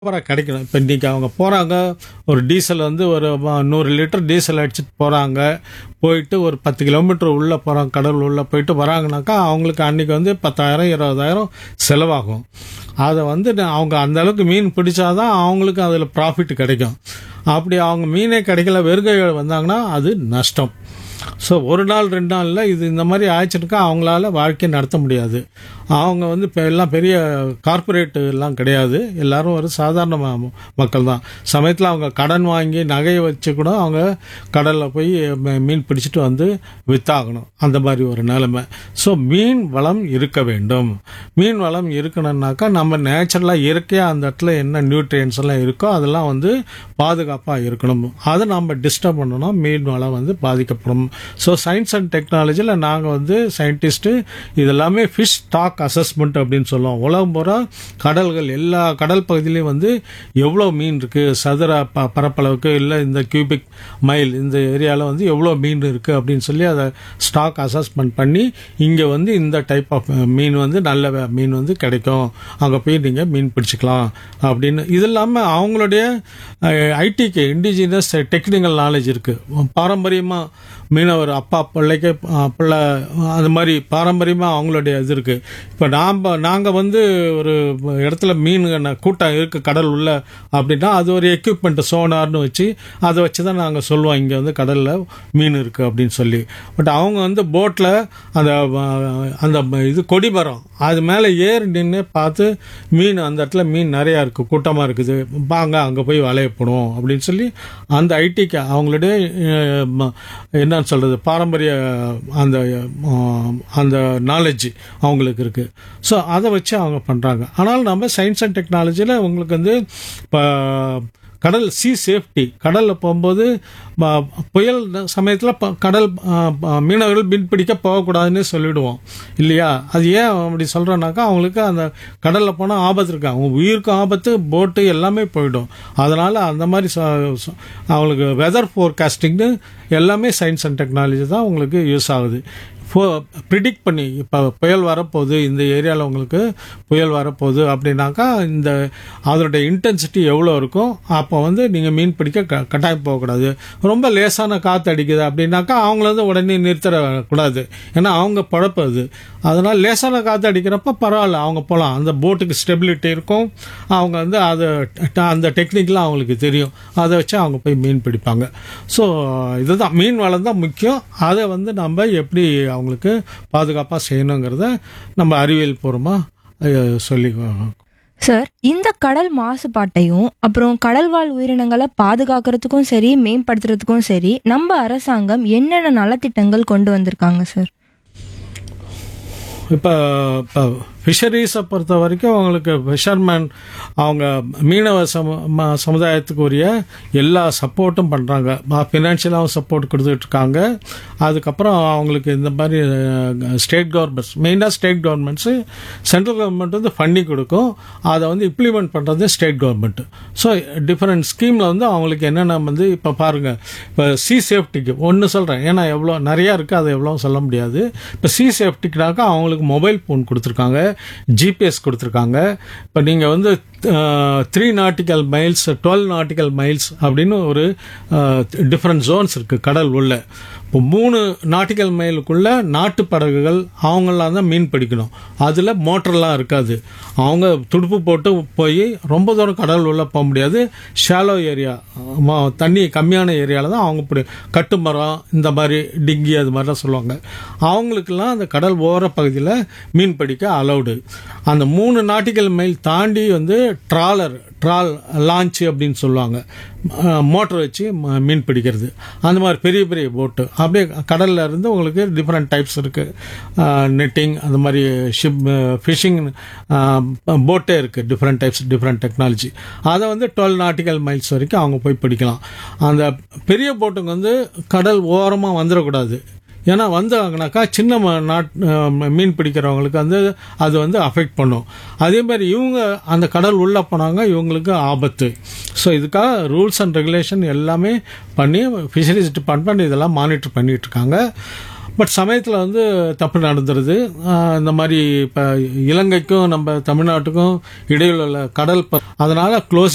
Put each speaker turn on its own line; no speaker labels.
ப்ராப்பராக கிடைக்கணும் இப்போ இன்றைக்கி அவங்க போகிறாங்க ஒரு டீசல் வந்து ஒரு வ- நூறு லிட்டர் டீசல் அடிச்சுட்டு போகிறாங்க போயிட்டு ஒரு பத்து கிலோமீட்டர் உள்ளே போகிறாங்க கடல் உள்ளே போயிட்டு வராங்கனாக்கா அவங்களுக்கு அன்றைக்கி வந்து பத்தாயிரம் இருபதாயிரம் செலவாகும் அதை வந்து நான் அவங்க அந்த அளவுக்கு மீன் பிடிச்சாதான் அவங்களுக்கு அதில் ப்ராஃபிட் கிடைக்கும் அப்படி அவங்க மீனே கிடைக்கல வெறுங்கைகள் வந்தாங்கன்னா அது நஷ்டம் ஸோ ஒரு நாள் ரெண்டு நாளில் இது இந்த மாதிரி ஆயிடுச்சுனாக்கா அவங்களால வாழ்க்கை நடத்த முடியாது அவங்க வந்து இப்போ எல்லாம் பெரிய கார்ப்பரேட் எல்லாம் கிடையாது எல்லாரும் ஒரு சாதாரண ம- மக்கள் தான் சமயத்தில் அவங்க கடன் வாங்கி நகையை வச்சு கூட அவங்க கடலில் போய் ம- மீன் பிடிச்சிட்டு வந்து வித்தாகணும் அந்த மாதிரி ஒரு நிலைமை ஸோ மீன் வளம் இருக்க வேண்டும் மீன் வளம் இருக்கணும்னாக்கா நம்ம நேச்சுரலாக இயற்கையாக அந்த இடத்துல என்ன நியூட்ரியன்ஸ் எல்லாம் இருக்கோ அதெல்லாம் வந்து பாதுகாப்பாக இருக்கணும் அதை நம்ம டிஸ்டர்ப் பண்ணோம்னா மீன் வளம் வந்து பாதிக்கப்படும் ஸோ சயின்ஸ் அண்ட் டெக்னாலஜியில் நாங்கள் வந்து சயின்டிஸ்ட்டு இதெல்லாமே ஃபிஷ் ஸ்டாக் அசஸ்மெண்ட் அப்படின்னு சொல்லுவோம் உலகம் பூரா கடல்கள் எல்லா கடல் பகுதியிலையும் வந்து எவ்வளோ மீன் இருக்குது சதுர ப பரப்பளவுக்கு இல்லை இந்த கியூபிக் மைல் இந்த ஏரியாவில் வந்து எவ்வளோ மீன் இருக்குது அப்படின்னு சொல்லி அதை ஸ்டாக் அசஸ்மெண்ட் பண்ணி இங்கே வந்து இந்த டைப் ஆஃப் மீன் வந்து நல்ல வே- மீன் வந்து கிடைக்கும் அங்கே போய் நீங்கள் மீன் பிடிச்சிக்கலாம் அப்படின்னு இது இல்லாமல் அவங்களுடைய ஐடிக்கு இண்டிஜினியஸ் டெக்னிக்கல் நாலேஜ் இருக்குது பாரம்பரியமாக மீனவர் அப்பா பிள்ளைக்கு அஹ், பிள்ளை அது மாதிரி பாரம்பரியமாக அவங்களுடைய இது இருக்குது இப்போ நாம் நாங்கள் வந்து ஒரு இடத்துல மீன் ந- கூட்டம் இருக்குது கடல் உள்ள அப்படின்னா அது ஒரு எக்யூப்மெண்ட் சோனார்னு வச்சு அதை வச்சு தான் நாங்கள் சொல்லுவோம் இங்கே வந்து கடலில் மீன் இருக்குது அப்படின்னு சொல்லி பட் அவங்க வந்து போட்டில் அந்த அஹ், அந்த இது கொடிமரம் அது மேலே ஏறி நின்று பார்த்து மீன் அந்த இடத்துல மீன் நிறையா இருக்குது கூட்டமாக இருக்குது வாங்க அங்கே போய் வலைய போடுவோம் அப்படின்னு சொல்லி அந்த ஐடிக்கு அவங்களுடைய அஹ், ம- என்னன்னு சொல்கிறது பாரம்பரிய அந்த அஹ், அந்த நாலேஜ் அவங்களுக்கு இருக்குது ஸோ அதை வச்சு அவங்க பண்ணுறாங்க ஆனால் நம்ம சயின்ஸ் அண்ட் டெக்னாலஜியில் உங்களுக்கு வந்து இப்போ கடல் சி சேஃப்டி கடலில் போகும்போது ம- புயல் சமயத்தில் கடல் ஆ, ஆ, மீனவர்கள் மீன் பிடிக்க போகக்கூடாதுன்னு சொல்லிடுவோம் இல்லையா அது ஏன் அப்படி சொல்கிறேன்னாக்கா அவங்களுக்கு அந்த கடலில் போனால் ஆபத்து இருக்கு அவங்க உயிருக்கும் ஆபத்து போட்டு எல்லாமே போயிடும் அதனால் அந்த மாதிரி ச- ச- அவங்களுக்கு வெதர் ஃபோர்காஸ்டிங்னு எல்லாமே சயின்ஸ் அண்ட் டெக்னாலஜி தான் உங்களுக்கு யூஸ் ஆகுது ஃபோ ப்ரிடிக்ட் பண்ணி இப்போ புயல் வரப்போகுது இந்த ஏரியாவில் உங்களுக்கு புயல் வரப்போகுது அப்படின்னாக்கா இந்த அதோடைய இன்டென்சிட்டி எவ்வளோ இருக்கும் அப்போ வந்து நீங்கள் மீன் பிடிக்க க கட்டாயம் போகக்கூடாது ரொம்ப லேசான காற்று அடிக்குது அப்படின்னாக்கா அவங்கள வந்து உடனே நிறுத்தக்கூடாது ஏன்னா அவங்க பழப்பு அது அதனால் லேசான காற்று அடிக்கிறப்ப பரவாயில்ல அவங்க போகலாம் அந்த போட்டுக்கு ஸ்டெபிலிட்டி இருக்கும் அவங்க வந்து அதை அந்த டெக்னிக்லாம் அவங்களுக்கு தெரியும் அதை வச்சு அவங்க போய் மீன் பிடிப்பாங்க ஸோ இதுதான் மீன் வளம் தான் முக்கியம் அதை வந்து நம்ம எப்படி அவங்களுக்கு பாதுகாப்பாக செய்யணுங்கிறத நம்ம அறிவியல் பூர்வமாக சொல்லி
சார் இந்த கடல் மாசுபாட்டையும் அப்புறம் கடல்வாழ் உயிரினங்களை பாதுகாக்கிறதுக்கும் சரி மேம்படுத்துறதுக்கும் சரி நம்ம அரசாங்கம் என்னென்ன நலத்திட்டங்கள் கொண்டு வந்திருக்காங்க சார்
இப்போ இப்போ ஃபிஷரிஸை பொறுத்த வரைக்கும் அவங்களுக்கு ஃபிஷர்மேன் அவங்க மீனவ சம ம- சமுதாயத்துக்கு உரிய எல்லா சப்போர்ட்டும் பண்ணுறாங்க ஃபினான்ஷியலாகவும் சப்போர்ட் கொடுத்துட்ருக்காங்க அதுக்கப்புறம் அவங்களுக்கு இந்த மாதிரி ஸ்டேட் கவர்மெண்ட்ஸ் மெயினாக ஸ்டேட் கவர்மெண்ட்ஸு சென்ட்ரல் கவர்மெண்ட் வந்து ஃபண்டிங் கொடுக்கும் அதை வந்து இம்ப்ளிமெண்ட் பண்ணுறது ஸ்டேட் கவர்மெண்ட் ஸோ டிஃப்ரெண்ட் ஸ்கீமில் வந்து அவங்களுக்கு என்னென்ன வந்து இப்போ பாருங்கள் இப்போ சி சேஃப்டிக்கு ஒன்று சொல்கிறேன் ஏன்னா எவ்வளோ நிறையா இருக்குது அதை எவ்வளோ சொல்ல முடியாது இப்போ சி சேஃப்டிக்குனாக்கா அவங்களுக்கு மொபைல் ஃபோன் கொடுத்துருக்காங்க ஜிபிஎஸ் கொடுத்துருக்காங்க இப்போ நீங்கள் வந்து three nautical miles twelve nautical miles அப்படின்னு ஒரு டிஃப்ரெண்ட் ஜோன்ஸ் இருக்குது கடல் உள்ள இப்போ மூணு நாட்டிக்கல் மைலுக்குள்ள நாட்டு படகுகள் அவங்களாம் தான் மீன் பிடிக்கணும் அதில் மோட்டர்லாம் இருக்காது அவங்க துடுப்பு போட்டு போய் ரொம்ப தூரம் கடல் உள்ள போக முடியாது ஷாலோ ஏரியா தண்ணி கம்மியான ஏரியாவில் தான் அவங்க இப்படி கட்டுமரம் இந்த மாதிரி டிங்கி அது மாதிரிலாம் சொல்லுவாங்க அவங்களுக்கெல்லாம் அந்த கடல் ஓர பகுதியில் மீன் பிடிக்க அலௌடு அந்த மூணு நாட்டிக்கல் மைல் தாண்டி வந்து ட்ராலர் ட்ரால் லான்ச் அப்படின்னு சொல்லுவாங்க மோட்டர் வச்சு ம- மீன் பிடிக்கிறது அந்த மாதிரி பெரிய பெரிய போட்டு அப்படியே கடல்ல இருந்து உங்களுக்கு டிஃப்ரெண்ட் டைப்ஸ் இருக்குது நெட்டிங் அந்த மாதிரி ஷிப் ஃபிஷிங் போட்டே இருக்குது டிஃப்ரெண்ட் டைப்ஸ் டிஃப்ரெண்ட் டெக்னாலஜி அதை வந்து டுவெல் நாட்டிக்கல் மைல்ஸ் வரைக்கும் அவங்க போய் பிடிக்கலாம் அந்த பெரிய போட்டுங்க வந்து கடல் ஓரமாக வந்துடக்கூடாது ஏன்னா வந்தாங்கனாக்கா சின்ன ம- நாட் அஹ் மீன் பிடிக்கிறவங்களுக்கு வந்து அது வந்து அஃபெக்ட் பண்ணும் அதே மாதிரி இவங்க அந்த கடல் உள்ளே போனாங்க இவங்களுக்கு ஆபத்து ஸோ இதுக்காக ரூல்ஸ் அண்ட் ரெகுலேஷன் எல்லாமே பண்ணி ஃபிஷரிஸ் டிபார்ட்மெண்ட் இதெல்லாம் மானிட்டர் பண்ணிட்டு இருக்காங்க பட் சமயத்தில் வந்து தப்பு நடந்துருது ஆஹ் இந்த மாதிரி இப்போ இலங்கைக்கும் நம்ம தமிழ்நாட்டுக்கும் இடையில உள்ள கடல் ப- அதனால க்ளோஸ்